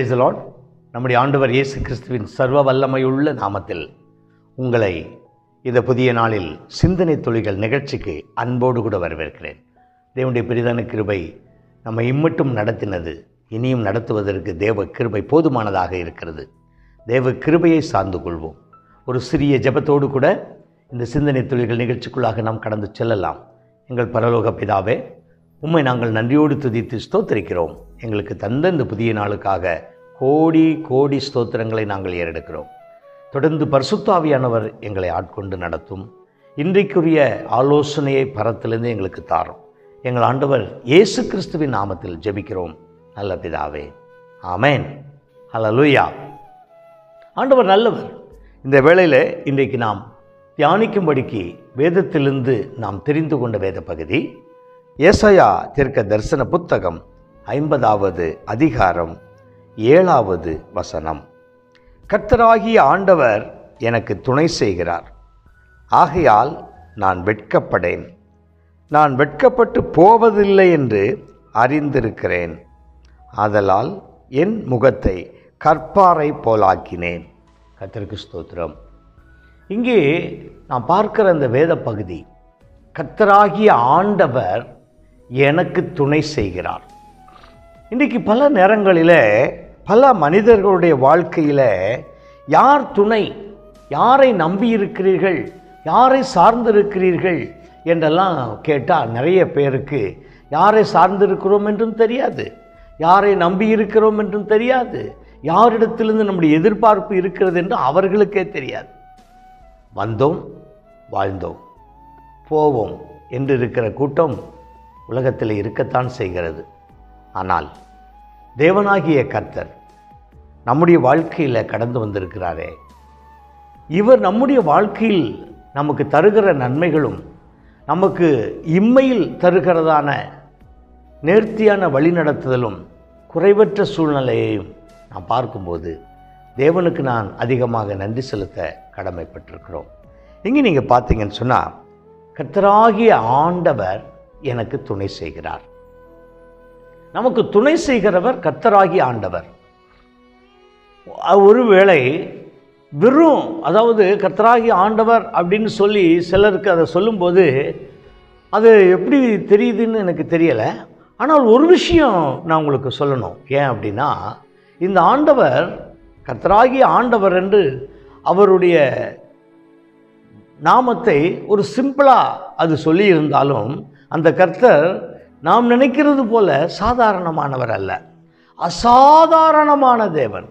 price Lord நம்முடைய ஆண்டவர் இயேசு கிறிஸ்துவின் சர்வ வல்லமையுள்ள நாமத்தில் உங்களை இந்த புதிய நாளில் சிந்தனை துளிகள் நிகழ்ச்சிக்கு அன்போடு கூட வரவேற்கிறேன் தேவனுடைய பெரிதான கிருபை நம்ம இம்மட்டும் நடத்தினது இனியும் நடத்துவதற்கு தேவ கிருபை போதுமானதாக இருக்கிறது தேவ கிருபையை சார்ந்து கொள்வோம் ஒரு சிறிய ஜெபத்தோடு கூட இந்த சிந்தனை துளிகள் நிகழ்ச்சிக்குள்ளாக நாம் கடந்து செல்லலாம் எங்கள் பரலோக பிதாவே உம்மை நாங்கள் நன்றியோடு துதித்து ஸ்தோத்திரிக்கிறோம் எங்களுக்கு தந்த இந்த புதிய நாளுக்காக கோடி கோடி ஸ்தோத்திரங்களை நாங்கள் ஏறெடுக்கிறோம் தொடர்ந்து பரிசுத்தாவியானவர் எங்களை ஆட்கொண்டு நடத்தும் இன்றைக்குரிய ஆலோசனையை பரத்திலிருந்து எங்களுக்கு தாரும் எங்கள் ஆண்டவர் இயேசு கிறிஸ்துவின் நாமத்தில் ஜெபிக்கிறோம் நல்ல பிதாவே ஆமேன் ஹalleluya ஆண்டவர் நல்லவர் இந்த வேளையில் இன்றைக்கு நாம் தியானிக்கும்படிக்கு வேதத்திலிருந்து நாம் தெரிந்து கொண்ட வேத பகுதி ஏசாயா தீர்க்க தரிசன புத்தகம் ஐம்பதாவது அதிகாரம் ஏழாவது வசனம் கர்த்தராகிய ஆண்டவர் எனக்கு துணை செய்கிறார் ஆகையால் நான் வெட்கப்படேன் நான் வெட்கப்பட்டு போவதில்லை என்று அறிந்திருக்கிறேன் ஆதலால் என் முகத்தை கற்பாரை போலாக்கினேன் கர்த்தருக்கு ஸ்தோத்திரம் இங்கே நான் பார்க்கிற அந்த வேத பகுதி கர்த்தராகிய ஆண்டவர் எனக்கு துணை செய்கிறார் இன்றைக்கு பல நேரங்களில் பல மனிதர்களுடைய வாழ்க்கையில் யார் துணை யாரை நம்பி இருக்கிறீர்கள் யாரை சார்ந்திருக்கிறீர்கள் என்றெல்லாம் கேட்டால் நிறைய பேருக்கு யாரை சார்ந்திருக்கிறோம் என்றும் தெரியாது யாரை நம்பி இருக்கிறோம் என்றும் தெரியாது யாரிடத்திலிருந்து நம்முடைய எதிர்பார்ப்பு இருக்கிறது என்று அவர்களுக்கே தெரியாது வந்தோம் வாழ்ந்தோம் போவோம் என்று இருக்கிற கூட்டம் உலகத்தில் இருக்கத்தான் செய்கிறது ஆனால் தேவனாகிய கர்த்தர் நம்முடைய வாழ்க்கையில் கடந்து வந்திருக்கிறாரே இவர் நம்முடைய வாழ்க்கையில் நமக்கு தருகிற நன்மைகளும் நமக்கு இம்மையில் தருகிறதான நேர்த்தியான வழிநடத்துதலும் குறைவற்ற சூழ்நிலையையும் நாம் பார்க்கும்போது தேவனுக்கு நான் அதிகமாக நன்றி செலுத்த கடமைப்பட்டிருக்கிறோம் இங்கே நீங்கள் பார்த்தீங்கன்னு சொன்னால் கர்த்தராகிய ஆண்டவர் எனக்கு துணை செய்கிறார் நமக்கு துணை செய்கிறவர் கர்த்தராகிய ஆண்டவர் ஒருவேளை வெறும் அதாவது கர்த்தராகிய ஆண்டவர் அப்படின்னு சொல்லி சிலருக்கு அதை சொல்லும்போது அது எப்படி தெரியுதுன்னு எனக்கு தெரியலை ஆனால் ஒரு விஷயம் நான் உங்களுக்கு சொல்லணும் ஏன் அப்படின்னா இந்த ஆண்டவர் கர்த்தராகிய ஆண்டவர் என்று அவருடைய நாமத்தை ஒரு சிம்பிளாக அது சொல்லியிருந்தாலும் அந்த கர்த்தர் நாம் நினைக்கிறது போல சாதாரணமானவர் அல்ல அசாதாரணமான தேவன்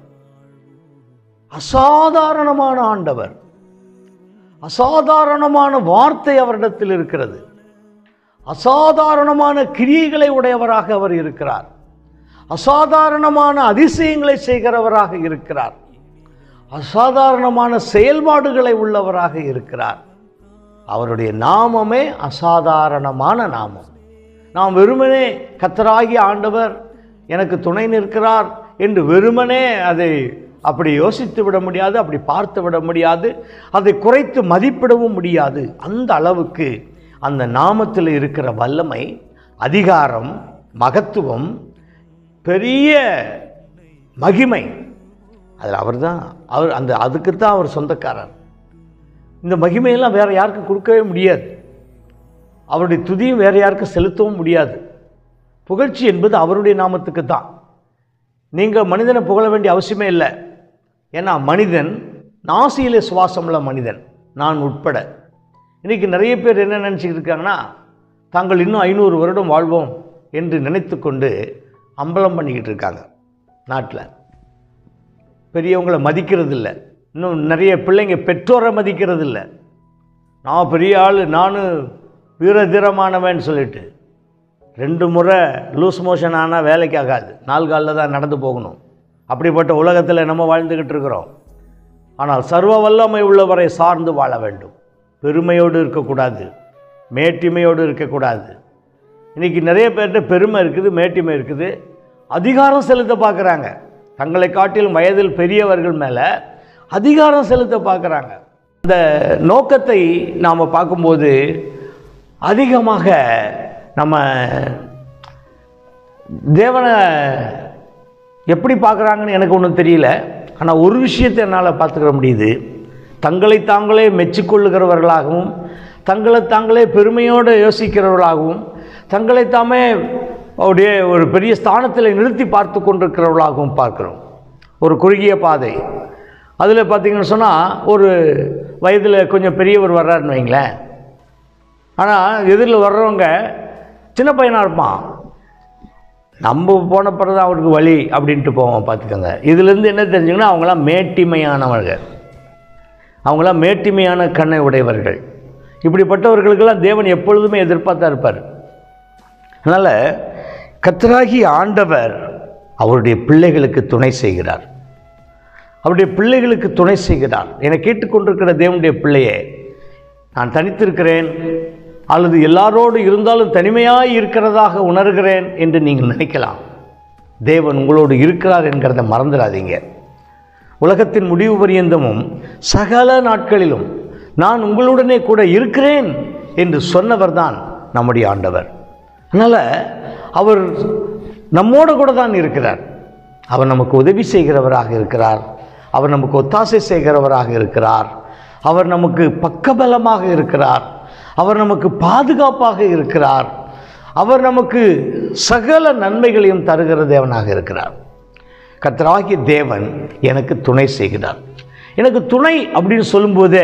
அசாதாரணமான ஆண்டவர் அசாதாரணமான வார்த்தை அவரிடத்தில் இருக்கிறது அசாதாரணமான கிரியைகளை உடையவராக அவர் இருக்கிறார் அசாதாரணமான அதிசயங்களை செய்கிறவராக இருக்கிறார் அசாதாரணமான செயல்பாடுகளை உள்ளவராக இருக்கிறார் அவருடைய நாமமே அசாதாரணமான நாமம் நாம் வெறுமனே கத்தராகிய ஆண்டவர் எனக்கு துணை நிற்கிறார் என்று வெறுமனே அதை அப்படி யோசித்து விட முடியாது அப்படி பார்த்து விட முடியாது அதை குறைத்து மதிப்பிடவும் முடியாது அந்த அளவுக்கு அந்த நாமத்தில் இருக்கிற வல்லமை அதிகாரம் மகத்துவம் பெரிய மகிமை அதில் அவர் தான் அவர் அந்த அதுக்கு தான் அவர் சொந்தக்காரர் இந்த மகிமையெல்லாம் வேறு யாருக்கும் கொடுக்கவே முடியாது அவருடைய துதியும் வேறு யாருக்கும் செலுத்தவும் முடியாது புகழ்ச்சி என்பது அவருடைய நாமத்துக்கு தான் நீங்கள் மனிதனை புகழ வேண்டிய அவசியமே இல்லை ஏன்னா மனிதன் நாசியிலே சுவாசமுள்ள மனிதன் நான் உட்பட இன்றைக்கி நிறைய பேர் என்ன நினச்சிக்கிட்டு இருக்காங்கன்னா தாங்கள் இன்னும் ஐநூறு வருடம் வாழ்வோம் என்று நினைத்து கொண்டு அம்பலம் பண்ணிக்கிட்டு இருக்காங்க நாட்டில் பெரியவங்களை மதிக்கிறது இல்லை இன்னும் நிறைய பிள்ளைங்க பெற்றோரை மதிக்கிறது இல்லை நான் பெரிய ஆள் நானும் வீரதீரமானவன் சொல்லிட்டு ரெண்டு முறை லூஸ் மோஷன் ஆனால் வேலைக்கு ஆகாது நாலு காலில் தான் நடந்து போகணும் அப்படிப்பட்ட உலகத்தில் நம்ம வாழ்ந்துக்கிட்டு இருக்கிறோம் ஆனால் சர்வ வல்லமை உள்ளவரை சார்ந்து வாழ வேண்டும் பெருமையோடு இருக்கக்கூடாது மேட்டிமையோடு இருக்கக்கூடாது இன்றைக்கி நிறைய பேர்கிட்ட பெருமை இருக்குது மேட்டிமை இருக்குது அதிகாரம் செலுத்த பார்க்குறாங்க தங்களை காட்டிலும் வயதில் பெரியவர்கள் மேலே அதிகாரம் செலுத்த பார்க்குறாங்க அந்த நோக்கத்தை நாம் பார்க்கும்போது அதிகமாக நம்ம தேவனை எப்படி பார்க்குறாங்கன்னு எனக்கு ஒன்றும் தெரியல ஆனால் ஒரு விஷயத்தை என்னால் பார்த்துக்கிற முடியுது தங்களை தாங்களே மெச்சிக்கொள்ளுகிறவர்களாகவும் தங்களை தாங்களே பெருமையோடு யோசிக்கிறவர்களாகவும் தங்களை தாமே அப்படியே ஒரு பெரிய ஸ்தானத்தில் நிறுத்தி பார்த்து கொண்டிருக்கிறவர்களாகவும் பார்க்குறோம் ஒரு குறுகிய பாதை அதில் பார்த்தீங்கன்னு சொன்னால் ஒரு வயதில் கொஞ்சம் பெரியவர் வர்றாருன்னு வைங்களேன் ஆனால் எதிரில் வர்றவங்க சின்ன பையனாக இருப்பான் நம்ம போன பிறகு தான் அவருக்கு வழி அப்படின்ட்டு போவோம் பார்த்துக்கோங்க இதுலேருந்து என்ன தெரிஞ்சுங்கன்னா அவங்களாம் மேட்டிமையானவர்கள் அவங்களாம் மேட்டிமையான கண்ணை உடையவர்கள் இப்படிப்பட்டவர்களுக்கெல்லாம் தேவன் எப்பொழுதுமே எதிர்பார்த்தா இருப்பார் அதனால் கத்தராகி ஆண்டவர் அவருடைய பிள்ளைகளுக்கு துணை செய்கிறார் அவருடைய பிள்ளைகளுக்கு துணை செய்கிறார் என்னை கேட்டுக்கொண்டிருக்கிற தேவனுடைய பிள்ளையே நான் தனித்திருக்கிறேன் அல்லது எல்லாரோடு இருந்தாலும் தனிமையாக இருக்கிறதாக உணர்கிறேன் என்று நீங்கள் நினைக்கலாம் தேவன் உங்களோடு இருக்கிறார் என்கிறத மறந்துடாதீங்க உலகத்தின் முடிவு பரியந்தமும் சகல நாட்களிலும் நான் உங்களுடனே கூட இருக்கிறேன் என்று சொன்னவர் தான் நம்முடைய ஆண்டவர் அதனால் அவர் நம்மோடு கூட தான் இருக்கிறார் அவர் நமக்கு உதவி செய்கிறவராக இருக்கிறார் அவர் நமக்கு ஒத்தாசை செய்கிறவராக இருக்கிறார் அவர் நமக்கு பக்கபலமாக இருக்கிறார் அவர் நமக்கு பாதுகாப்பாக இருக்கிறார் அவர் நமக்கு சகல நன்மைகளையும் தருகிற தேவனாக இருக்கிறார் கர்த்தராகிய தேவன் எனக்கு துணை செய்கிறார் எனக்கு துணை அப்படின்னு சொல்லும்போதே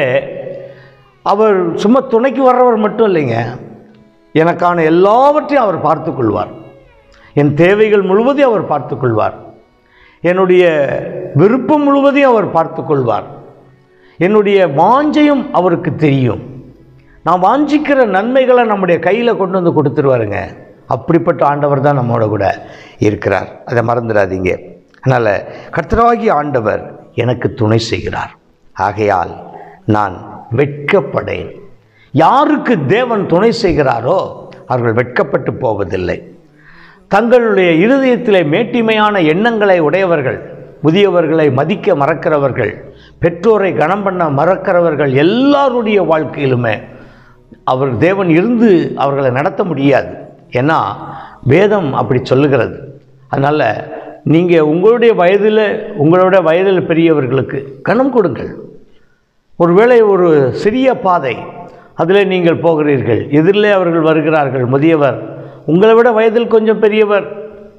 அவர் சும்மா துணைக்கு வர்றவர் மட்டும் இல்லைங்க எனக்கான எல்லாவற்றையும் அவர் பார்த்துக்கொள்வார் என் தேவைகள் முழுவதையும் அவர் பார்த்துக்கொள்வார் என்னுடைய விருப்பம் முழுவதையும் அவர் பார்த்துக்கொள்வார் என்னுடைய வாஞ்சையும் அவருக்கு தெரியும் நான் வாஞ்சிக்கிற நன்மைகளை நம்முடைய கையில் கொண்டு வந்து கொடுத்துருவாருங்க அப்படிப்பட்ட ஆண்டவர் தான் நம்மோட கூட இருக்கிறார் அதை மறந்துடாதீங்க அதனால் கர்த்தராகி ஆண்டவர் எனக்கு துணை செய்கிறார் ஆகையால் நான் வெட்கப்படேன் யாருக்கு தேவன் துணை செய்கிறாரோ அவர்கள் வெட்கப்பட்டு போவதில்லை தங்களுடைய இருதயத்திலே மேட்டிமையான எண்ணங்களை உடையவர்கள் முதியவர்களை மதிக்க மறக்கிறவர்கள் பெற்றோரை கனம் பண்ண மறக்கிறவர்கள் எல்லாருடைய வாழ்க்கையிலுமே அவர் தேவன் இருந்து அவர்களை நடத்த முடியாது ஏன்னா வேதம் அப்படி சொல்லுகிறது அதனால் நீங்கள் உங்களுடைய வயதில் உங்களோட வயதில் பெரியவர்களுக்கு கனம் கொடுங்கள் ஒருவேளை ஒரு சிறிய பாதை அதில் நீங்கள் போகிறீர்கள் எதிரிலே அவர்கள் வருகிறார்கள் முதியவர் உங்களை விட வயதில் கொஞ்சம் பெரியவர்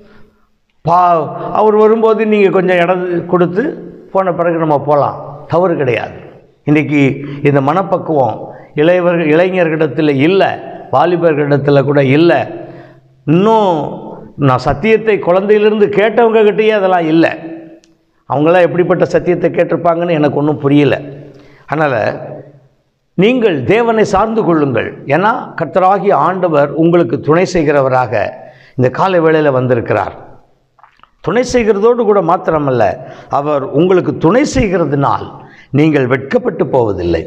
பா அவர் வரும்போது நீங்கள் கொஞ்சம் இடம் கொடுத்து போன பிறகு நம்ம போகலாம் தவறு கிடையாது இன்றைக்கி இந்த மனப்பக்குவம் இளையவர்கள் இளைஞர்களிடத்தில் இல்லை வாலிபர்களிடத்தில் கூட இல்லை இன்னும் நான் சத்தியத்தை குழந்தையிலிருந்து கேட்டவங்க கிட்டேயே அதெல்லாம் இல்லை அவங்களாம் எப்படிப்பட்ட சத்தியத்தை கேட்டிருப்பாங்கன்னு எனக்கு ஒன்றும் புரியல அதனால் நீங்கள் தேவனை சார்ந்து கொள்ளுங்கள் ஏன்னா கர்த்தராகிய ஆண்டவர் உங்களுக்கு துணை செய்கிறவராக இந்த காலை வேளையில் வந்திருக்கிறார் துணை செய்கிறதோடு கூட மாத்திரமல்ல அவர் உங்களுக்கு துணை செய்கிறதுனால் நீங்கள் வெட்கப்பட்டு போவதில்லை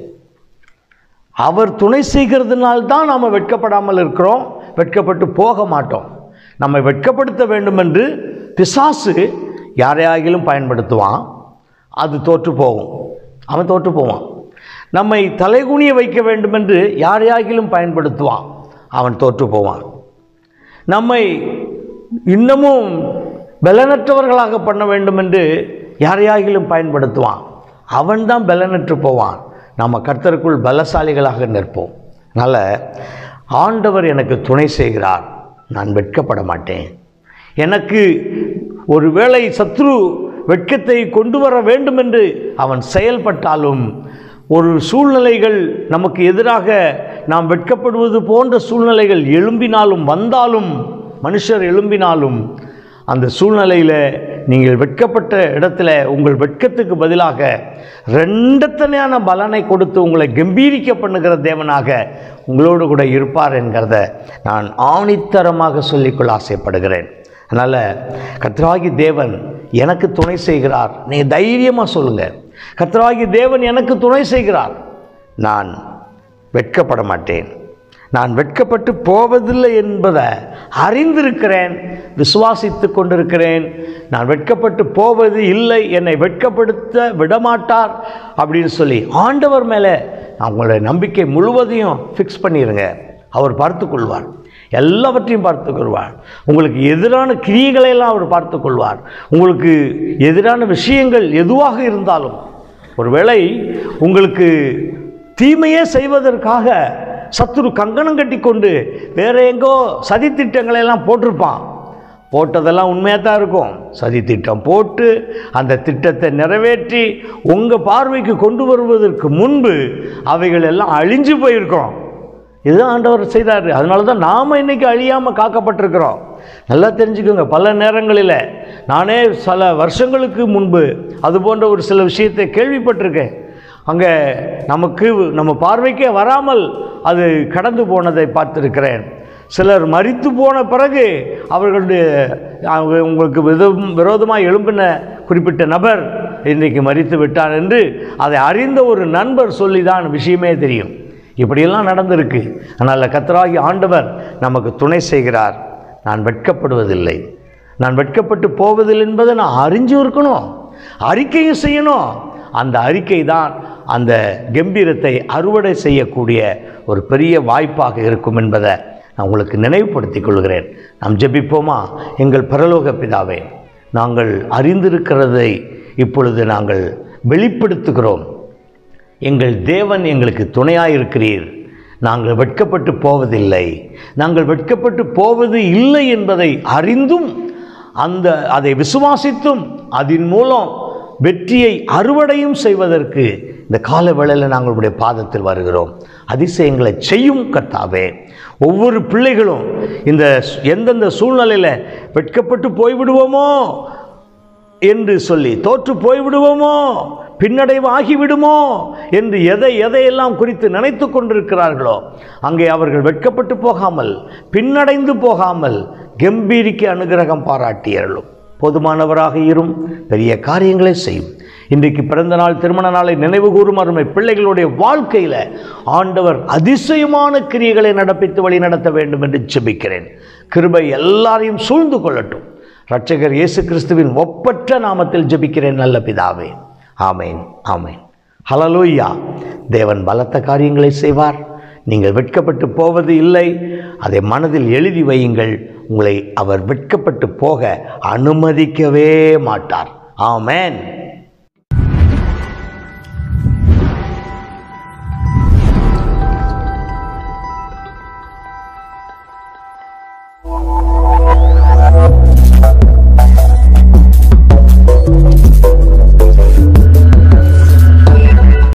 அவர் துணை செய்கிறதுனால் தான் நாம் வெட்கப்படாமல் இருக்கிறோம் வெட்கப்பட்டு போக மாட்டோம் நம்மை வெட்கப்படுத்த வேண்டும் என்று பிசாசு யாரையாகிலும் பயன்படுத்துவான் அது தோற்று போகும் அவன் தோற்று போவான் நம்மை தலைகுனிய வைக்க வேண்டும் என்று யாரையாகிலும் பயன்படுத்துவான் அவன் தோற்று போவான் நம்மை இன்னமும் பலனற்றவர்களாக பண்ண வேண்டும் என்று யாரையாகிலும் பயன்படுத்துவான் அவன்தான் பலனற்று போவான் நம்ம கர்த்தருக்குள் பலசாலிகளாக நிற்போம் அதனால் ஆண்டவர் எனக்கு துணை செய்கிறார் நான் வெட்கப்பட மாட்டேன் எனக்கு ஒருவேளை சத்ரு வெட்கத்தை கொண்டு வர வேண்டும் என்று அவன் செயல்பட்டாலும் ஒரு சூழ்நிலைகள் நமக்கு எதிராக நாம் வெட்கப்படுவது போன்ற சூழ்நிலைகள் எழும்பினாலும் வந்தாலும் மனுஷர் எழும்பினாலும் அந்த சூழ்நிலையில் நீங்கள் வெட்கப்பட்ட இடத்துல உங்கள் வெட்கத்துக்கு பதிலாக ரெண்டத்தனையான பலனை கொடுத்து உங்களை கம்பீரிக்க பண்ணுகிற தேவனாக உங்களோடு கூட இருப்பார் என்கிறத நான் ஆணித்தரமாக சொல்லிக்கொள்ள ஆசைப்படுகிறேன் அதனால் கத்ராகி தேவன் எனக்கு துணை செய்கிறார் நீங்கள் தைரியமாக சொல்லுங்கள் கத்ராகி தேவன் எனக்கு துணை செய்கிறார் நான் வெட்கப்பட மாட்டேன் நான் வெட்கப்பட்டு போவதில்லை என்பதை அறிந்திருக்கிறேன் விசுவாசித்து கொண்டிருக்கிறேன் நான் வெட்கப்பட்டு போவது இல்லை என்னை வெட்கப்படுத்த விடமாட்டார் அப்படின்னு சொல்லி ஆண்டவர் மேலே அவங்களுடைய நம்பிக்கை முழுவதையும் ஃபிக்ஸ் பண்ணிடுங்க அவர் பார்த்து கொள்வார் எல்லாவற்றையும் பார்த்துக் கொள்வார் உங்களுக்கு எதிரான கிரியைகளை எல்லாம் அவர் பார்த்துக் கொள்வார் உங்களுக்கு எதிரான விஷயங்கள் எதுவாக இருந்தாலும் ஒருவேளை உங்களுக்கு தீமையே செய்வதற்காக சத்துரு கங்கணம் கட்டி கொண்டு வேற எங்கோ சதித்திட்டங்களை எல்லாம் போட்டிருப்பான் போட்டதெல்லாம் உண்மையாக தான் இருக்கும் சதி திட்டம் போட்டு அந்த திட்டத்தை நிறைவேற்றி உங்கள் பார்வைக்கு கொண்டு வருவதற்கு முன்பு அவைகள் எல்லாம் அழிஞ்சு போயிருக்கோம் இதுதான் ஆண்டவர் செய்தார் அதனால தான் நாம் இன்னைக்கு அழியாமல் காக்கப்பட்டிருக்கிறோம் நல்லா தெரிஞ்சுக்கோங்க பல நேரங்களில் நானே சில வருஷங்களுக்கு முன்பு அது போன்ற ஒரு சில விஷயத்தை கேள்விப்பட்டிருக்கேன் அங்கே நமக்கு நம்ம பார்வைக்கே வராமல் அது கடந்து போனதை பார்த்திருக்கிறேன் சிலர் மரித்து போன பிறகு அவர்களுடைய அவங்க உங்களுக்கு விதம் விரோதமாக எழும்பின குறிப்பிட்ட நபர் இன்றைக்கு மரித்து விட்டார் என்று அதை அறிந்த ஒரு நண்பர் சொல்லி தான் விஷயமே தெரியும் இப்படியெல்லாம் நடந்திருக்கு அதனால் கத்தராகி ஆண்டவர் நமக்கு துணை செய்கிறார் நான் வெட்கப்படுவதில்லை நான் வெட்கப்பட்டு போவதில்லை என்பதை நான் அறிஞ்சு இருக்கணும் அறிக்கையும் செய்யணும் அந்த அறிக்கை தான் அந்த கம்பீரத்தை அறுவடை செய்யக்கூடிய ஒரு பெரிய வாய்ப்பாக இருக்கும் என்பதை நான் உங்களுக்கு நினைவுபடுத்திக் கொள்கிறேன் நாம் ஜெபிப்போமா எங்கள் பரலோக பிதாவே நாங்கள் அறிந்திருக்கிறதை இப்பொழுது நாங்கள் வெளிப்படுத்துகிறோம் எங்கள் தேவன் எங்களுக்கு துணையாயிருக்கிறீர் நாங்கள் வெட்கப்பட்டு போவதில்லை நாங்கள் வெட்கப்பட்டு போவது இல்லை என்பதை அறிந்தும் அந்த அதை விசுவாசித்தும் அதன் மூலம் வெற்றியை அறுவடையும் செய்வதற்கு இந்த கால வேளையில் நாங்கள் உடைய பாதத்தில் வருகிறோம் அதிசயங்களை செய்யும் கர்த்தாவே ஒவ்வொரு பிள்ளைகளும் இந்த எந்தெந்த சூழ்நிலையில் வெட்கப்பட்டு போய்விடுவோமோ என்று சொல்லி தோற்று போய்விடுவோமோ பின்னடைவு ஆகிவிடுமோ என்று எதை எதையெல்லாம் குறித்து நினைத்து கொண்டிருக்கிறார்களோ அங்கே அவர்கள் வெட்கப்பட்டு போகாமல் பின்னடைந்து போகாமல் கம்பீரிக்க அனுகிரகம் பாராட்டியர்களும் போதுமானவராக இரும் பெரிய காரியங்களை செய்யும் இன்றைக்கு பிறந்த நாள் திருமண நாளை நினைவு கூறும் அருமை பிள்ளைகளுடைய வாழ்க்கையில் ஆண்டவர் அதிசயமான கிரியைகளை நடப்பித்து வழி நடத்த வேண்டும் என்று செபிக்கிறேன் கிருபை எல்லாரையும் சூழ்ந்து கொள்ளட்டும் இரட்சகர் இயேசு கிறிஸ்துவின் ஒப்பற்ற நாமத்தில் ஜெபிக்கிறேன் நல்ல பிதாவே ஆமேன் ஆமேன் ஹலலூயா தேவன் பலத்த காரியங்களை செய்வார் நீங்கள் வெட்கப்பட்டு போவது இல்லை அதை மனதில் எழுதி வையுங்கள் உங்களை அவர் வெட்கப்பட்டு போக அனுமதிக்கவே மாட்டார் ஆமேன்